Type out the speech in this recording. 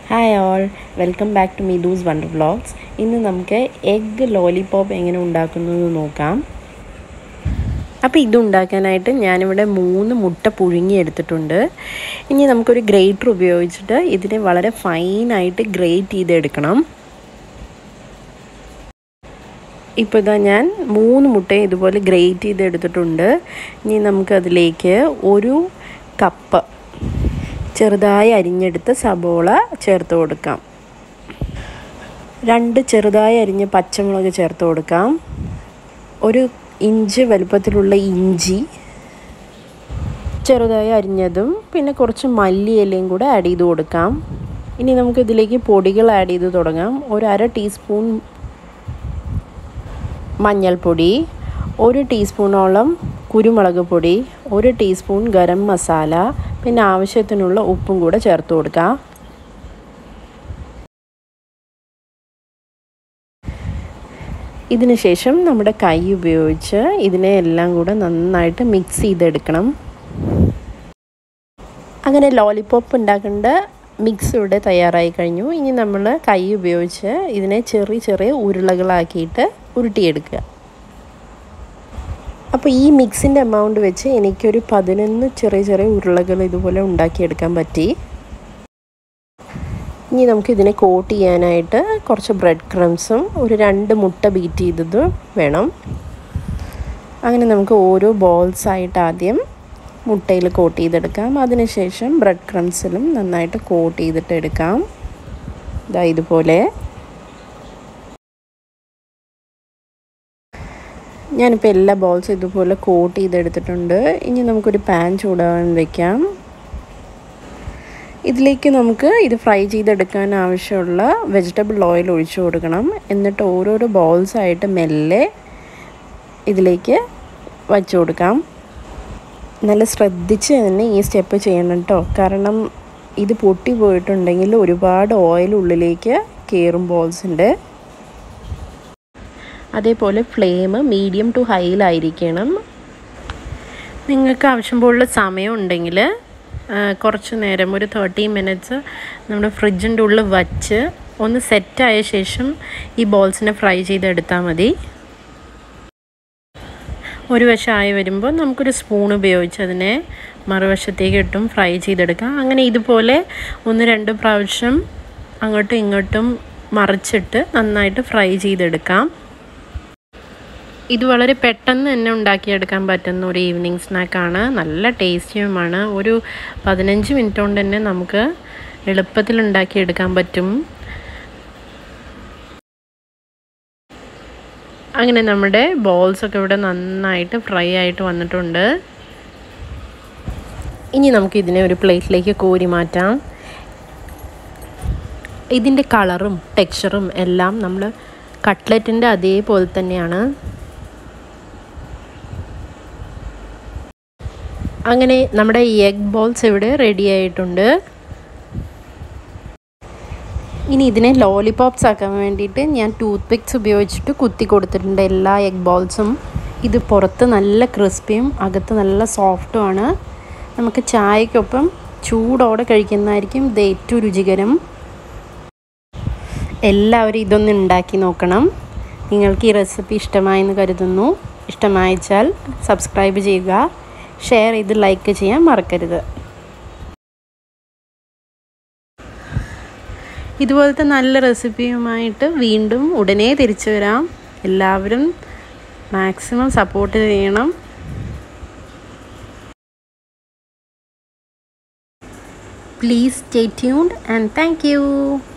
hi all welcome back to Meedus wonder vlogs ഇന്ന് നമുക്ക് egg lollipop എങ്ങനെ ഉണ്ടാക്കുന്നത് നോക്കാം അപ്പോൾ ഇത് ഉണ്ടാക്കാനായിട്ട് ഞാനിവിടെ മൂന്ന് മുട്ട പുഴുങ്ങി എടുത്തിട്ടുണ്ട് ഇനി നമുക്കൊരു ഗ്രേറ്റർ ഉപയോഗിച്ചിട്ട് ഇതിനെ വളരെ ഫൈനായിട്ട് ഗ്രേറ്റ് ചെയ്തെടുക്കണം ഇപ്പോൾ ഇതാ ഞാൻ മൂന്ന് മുട്ടയും ഇതുപോലെ ഗ്രേറ്റ് ചെയ്തെടുത്തിട്ടുണ്ട് ഇനി നമുക്കതിലേക്ക് ഒരു കപ്പ് ചെറുതായി അരിഞ്ഞെടുത്ത സബോള ചേർത്ത് കൊടുക്കാം രണ്ട് ചെറുതായി അരിഞ്ഞ പച്ചമുളക് ചേർത്ത് കൊടുക്കാം ഒരു ഇഞ്ച് വലുപ്പത്തിലുള്ള ഇഞ്ചി ചെറുതായി അരിഞ്ഞതും പിന്നെ കുറച്ച് മല്ലിയിലയും കൂടെ ആഡ് ചെയ്ത് കൊടുക്കാം ഇനി നമുക്ക് ഇതിലേക്ക് പൊടികൾ ആഡ് ചെയ്ത് തുടങ്ങാം ഒരു അര ടീസ്പൂൺ മഞ്ഞൾപ്പൊടി ഒരു ടീസ്പൂണോളം കുരുമുളക് പൊടി ഒരു ടീസ്പൂൺ ഗരം മസാല പിന്നെ ആവശ്യത്തിനുള്ള ഉപ്പും കൂടെ ചേർത്ത് കൊടുക്കാം ഇതിന് ശേഷം നമ്മുടെ കൈ ഉപയോഗിച്ച് ഇതിനെ എല്ലാം കൂടെ നന്നായിട്ട് മിക്സ് ചെയ്തെടുക്കണം അങ്ങനെ ലോലിപോപ്പ് ഉണ്ടാക്കേണ്ട മിക്സ് ഇവിടെ തയ്യാറായി കഴിഞ്ഞു ഇനി നമ്മൾ കൈ ഉപയോഗിച്ച് ഇതിനെ ചെറിയ ചെറിയ ഉരുളകളാക്കിയിട്ട് ഉരുട്ടിയെടുക്കുക അപ്പോൾ ഈ മിക്സിൻ്റെ എമൗണ്ട് വെച്ച് എനിക്കൊരു പതിനൊന്ന് ചെറിയ ചെറിയ ഉരുളകൾ ഇതുപോലെ ഉണ്ടാക്കിയെടുക്കാൻ പറ്റി ഇനി നമുക്ക് ഇതിനെ കോട്ട് ചെയ്യാനായിട്ട് കുറച്ച് ബ്രെഡ് ക്രംസും ഒരു രണ്ട് മുട്ട ബീറ്റ് ചെയ്തത് വേണം അങ്ങനെ നമുക്ക് ഓരോ ബോൾസ് ആയിട്ട് ആദ്യം മുട്ടയിൽ കോട്ട് ചെയ്തെടുക്കാം അതിനുശേഷം ബ്രെഡ് ക്രംസിലും നന്നായിട്ട് കോട്ട് ചെയ്തിട്ട് എടുക്കാം ഇതാ ഇതുപോലെ ഞാനിപ്പോൾ എല്ലാ ബോൾസും ഇതുപോലെ കോട്ട് ചെയ്തെടുത്തിട്ടുണ്ട് ഇനി നമുക്കൊരു പാൻ ചൂടാൻ വയ്ക്കാം ഇതിലേക്ക് നമുക്ക് ഇത് ഫ്രൈ ചെയ്തെടുക്കാൻ ആവശ്യമുള്ള വെജിറ്റബിൾ ഓയിൽ ഒഴിച്ചു കൊടുക്കണം എന്നിട്ട് ഓരോരോ ബോൾസായിട്ട് മെല്ലെ ഇതിലേക്ക് വച്ചു കൊടുക്കാം നല്ല ശ്രദ്ധിച്ച് തന്നെ ഈ സ്റ്റെപ്പ് ചെയ്യണം കേട്ടോ കാരണം ഇത് പൊട്ടി പോയിട്ടുണ്ടെങ്കിൽ ഒരുപാട് ഓയിൽ ഉള്ളിലേക്ക് കയറും ബോൾസിൻ്റെ അതേപോലെ ഫ്ലെയിം മീഡിയം ടു ഹൈയിലായിരിക്കണം നിങ്ങൾക്ക് ആവശ്യം പോലുള്ള സമയം ഉണ്ടെങ്കിൽ കുറച്ച് നേരം ഒരു തേർട്ടി മിനിറ്റ്സ് നമ്മുടെ ഫ്രിഡ്ജിൻ്റെ ഉള്ളിൽ വച്ച് ഒന്ന് സെറ്റായ ശേഷം ഈ ബോൾസിനെ ഫ്രൈ ചെയ്തെടുത്താൽ മതി ഒരു വശമായി വരുമ്പോൾ നമുക്കൊരു സ്പൂൺ ഉപയോഗിച്ച് അതിനെ മറുവശത്തേക്ക് ഇട്ടും ഫ്രൈ ചെയ്തെടുക്കാം അങ്ങനെ ഇതുപോലെ ഒന്ന് രണ്ട് പ്രാവശ്യം അങ്ങോട്ടും ഇങ്ങോട്ടും മറിച്ചിട്ട് നന്നായിട്ട് ഫ്രൈ ചെയ്തെടുക്കാം ഇത് വളരെ പെട്ടെന്ന് തന്നെ ഉണ്ടാക്കിയെടുക്കാൻ പറ്റുന്ന ഒരു ഈവനിങ് സ്നാക്കാണ് നല്ല ടേസ്റ്റിയുമാണ് ഒരു പതിനഞ്ച് മിനിറ്റ് കൊണ്ട് തന്നെ നമുക്ക് എളുപ്പത്തിൽ ഉണ്ടാക്കിയെടുക്കാൻ പറ്റും അങ്ങനെ നമ്മുടെ ബോൾസൊക്കെ ഇവിടെ നന്നായിട്ട് ഫ്രൈ ആയിട്ട് വന്നിട്ടുണ്ട് ഇനി നമുക്ക് ഇതിനെ ഒരു പ്ലേറ്റിലേക്ക് കോരി മാറ്റാം ഇതിൻ്റെ കളറും ടെക്സ്ചറും എല്ലാം നമ്മൾ കട്ട്ലറ്റിൻ്റെ അതേപോലെ തന്നെയാണ് അങ്ങനെ നമ്മുടെ ഈ എഗ് ബോൾസ് ഇവിടെ റെഡി ആയിട്ടുണ്ട് ഇനി ഇതിനെ ലോലിപോപ്സ് ആക്കാൻ വേണ്ടിയിട്ട് ഞാൻ ടൂത്ത് പിക്സ് ഉപയോഗിച്ചിട്ട് കുത്തി കൊടുത്തിട്ടുണ്ട് എല്ലാ എഗ് ബോൾസും ഇത് പുറത്ത് നല്ല ക്രിസ്പിയും അകത്ത് നല്ല സോഫ്റ്റുമാണ് നമുക്ക് ചായക്കൊപ്പം ചൂടോടെ കഴിക്കുന്നതായിരിക്കും ഇത് ഏറ്റവും രുചികരം എല്ലാവരും ഇതൊന്ന് ഉണ്ടാക്കി നോക്കണം നിങ്ങൾക്ക് ഈ റെസിപ്പി ഇഷ്ടമായെന്ന് കരുതുന്നു ഇഷ്ടമായിച്ചാൽ സബ്സ്ക്രൈബ് ചെയ്യുക ഷെയർ ചെയ്ത് ലൈക്ക് ചെയ്യാൻ മറക്കരുത് ഇതുപോലത്തെ നല്ല റെസിപ്പിയുമായിട്ട് വീണ്ടും ഉടനെ തിരിച്ചു വരാം എല്ലാവരും മാക്സിമം സപ്പോർട്ട് ചെയ്യണം please stay tuned and thank U